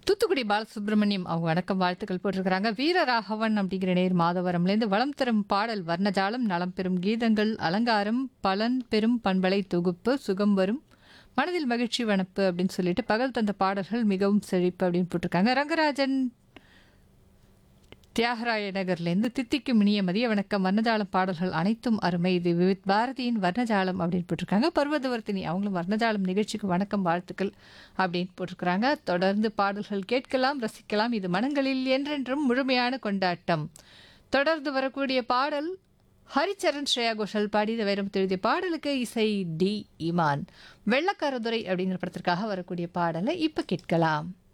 தூத்துக்குடி பாலசுப்ரமணியம் அவங்க வணக்கம் வாழ்த்துக்கள் போட்டிருக்கிறாங்க வீரராகவன் அப்படிங்கிற நேர் மாதவரம்லேருந்து வளம் தரும் பாடல் வர்ணஜாலம் நலம் பெறும் கீதங்கள் அலங்காரம் பலன் பெரும் பண்பலை தொகுப்பு சுகம் வரும் மனதில் மகிழ்ச்சி வனப்பு அப்படின்னு சொல்லிட்டு பகல் தந்த பாடல்கள் மிகவும் செழிப்பு அப்படின்னு போட்டிருக்காங்க ரங்கராஜன் தியாகராய நகர்லேருந்து தித்திக்கும் இனிய மதிய வணக்கம் வர்ணஜாலம் பாடல்கள் அனைத்தும் அருமை இது விவித் பாரதியின் வர்ணஜாலம் அப்படின்னு போட்டிருக்காங்க பர்வதவர்த்தினி அவங்களும் வர்ணஜாலம் நிகழ்ச்சிக்கு வணக்கம் வாழ்த்துக்கள் அப்படின்னு போட்டிருக்கிறாங்க தொடர்ந்து பாடல்கள் கேட்கலாம் ரசிக்கலாம் இது மனங்களில் என்றென்றும் முழுமையான கொண்டாட்டம் தொடர்ந்து வரக்கூடிய பாடல் ஹரிச்சரன் ஸ்ரேயா கோஷல் பாடிய வைரம் எழுதிய பாடலுக்கு இசை டி இமான் வெள்ளக்காரதுரை அப்படிங்கிற படத்திற்காக வரக்கூடிய பாடலை இப்போ கேட்கலாம்